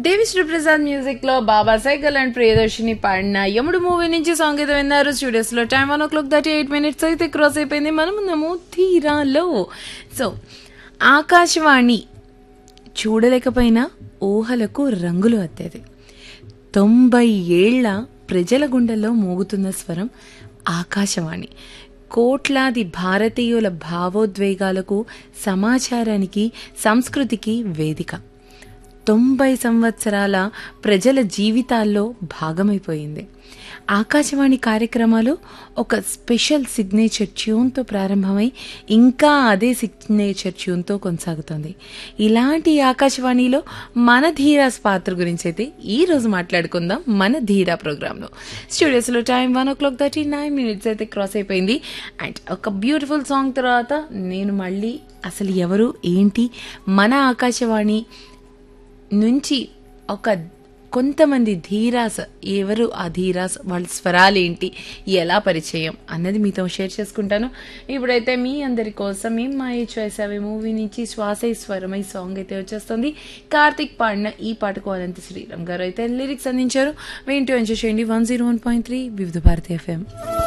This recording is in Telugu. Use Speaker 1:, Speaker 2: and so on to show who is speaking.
Speaker 1: దేవిశ్రీ ప్రసాద్ మ్యూజిక్ లో బాబా సైకిల్ అండ్ ప్రియదర్శిని పాడిన యముడు మూవీ నుంచి సాంగ్ అయితే విన్నారు స్టూడియోస్ లో time one o'clock thirty eight minutes అయితే క్రాస్ అయిపోయింది మనం ఉన్నాము తీరాలో సో ఆకాశవాణి చూడలేకపోయినా ఊహలకు రంగులు అత్తేది తొంభై ఏళ్ల ప్రజల గుండెల్లో మోగుతున్న స్వరం ఆకాశవాణి కోట్లాది భారతీయుల భావోద్వేగాలకు సమాచారానికి సంస్కృతికి వేదిక తొంభై సంవత్సరాల ప్రజల జీవితాల్లో భాగమైపోయింది ఆకాశవాణి కార్యక్రమాలు ఒక స్పెషల్ సిగ్నేచర్ ట్యూన్తో ప్రారంభమై ఇంకా అదే సిగ్నేచర్ ట్యూన్తో కొనసాగుతుంది ఇలాంటి ఆకాశవాణిలో మన ధీరాస్ పాత్ర గురించి అయితే ఈ రోజు మాట్లాడుకుందాం మన ధీరా ప్రోగ్రాంలో స్టూడియోస్లో time one o'clock thirty nine minutes అయితే క్రాస్ అయిపోయింది అండ్ ఒక బ్యూటిఫుల్ సాంగ్ తర్వాత నేను మళ్ళీ అసలు ఎవరు ఏంటి మన ఆకాశవాణి నుంచి ఒక కొంతమంది ధీరాస్ ఎవరు ఆ ధీరాస్ వాళ్ళ స్వరాలేంటి ఎలా పరిచయం అన్నది మీతో షేర్ చేసుకుంటాను ఇప్పుడైతే మీ అందరి కోసం మీ మాయ చేసావే మూవీ నుంచి శ్వాసై స్వరమై సాంగ్ అయితే వచ్చేస్తుంది కార్తిక్ పాడిన ఈ పాటకు అనంత శ్రీరామ్ గారు అయితే లిరిక్స్ అందించారు వింటూ ఎంజాయ్ చేయండి one zero one point three Vividh Bharati FM